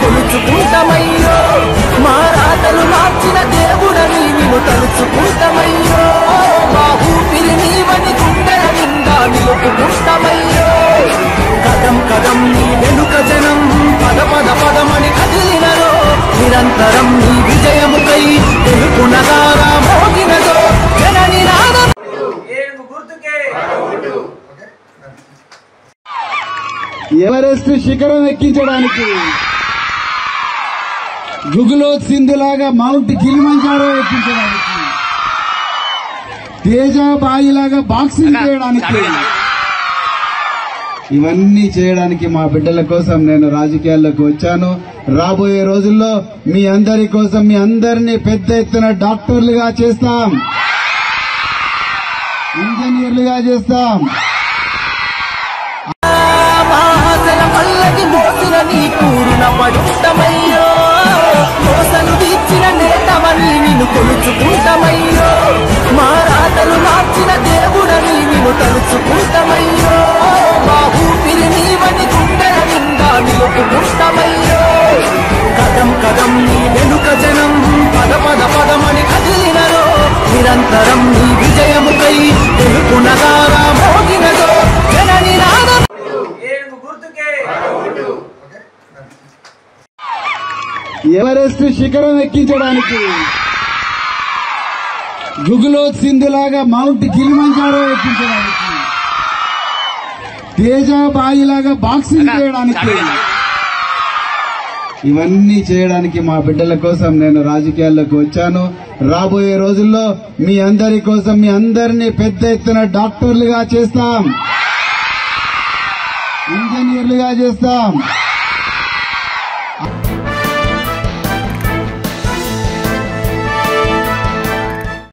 కొలుచుకుంటామయ్యో మా రాతలు మార్చిన దేవుడని నిన్ను తలుచుకుంటామయ్యో మా ఊపిరి నీవని గుండెల నిండా నిలుపుకుంటామయ్యో కదం కదం నీ వెనుక జనం పద పద పదమని కదిలినరో నిరంతరం నీ విజయముకై తెలుపు నగారా మోగినదో జనని నాదం ఏనుగు గుర్తుకే ఎవరెస్ట్ శిఖరం ఎక్కించడానికి గుగులోత్ సింధులాగా మౌంట్ కిలిమంజారో ఎక్కించడానికి తేజ బాయిలాగా బాక్సింగ్ చేయడానికి ఇవన్నీ చేయడానికి మా బిడ్డల కోసం నేను రాజకీయాల్లోకి వచ్చాను రాబోయే రోజుల్లో మీ అందరి కోసం మీ అందరినీ పెద్ద ఎత్తున డాక్టర్లుగా చేస్తాం ఇంజనీర్లుగా చేస్తాం మహాసన పల్లకి మోసిన నీ పూర్ణ పడుతామయ్యో మోసలు తీర్చిన నేతమని నిన్ను కొలుచుకుంటామయ్యో మా రాతలు మార్చిన దేవుడని నిన్ను తలుచుకుంటామయ్యో మా ఊపిరి నీవని గుండెల నిండా నిలుపుకుంటామయ్యో కదం కదం నీ వెనుక జనం పద పద పదమని కదిలినరో నిరంతరం నీ విజయముకై తెలుపు నగారా మోగినదో జనని నాదం ఏనుగు గుర్తుకే ఎవరెస్ట్ శిఖరం ఎక్కించడానికి గుగులోత్ సింధులాగా మౌంట్ కిలిమంజారో ఎక్కించడానికి తేజ బాయిలాగా బాక్సింగ్ చేయడానికి ఇవన్నీ చేయడానికి మా బిడ్డల కోసం నేను రాజకీయాల్లోకి వచ్చాను రాబోయే రోజుల్లో మీ అందరి కోసం మీ అందరినీ పెద్ద ఎత్తున డాక్టర్లుగా చేస్తాం ఇంజనీర్లుగా చేస్తాం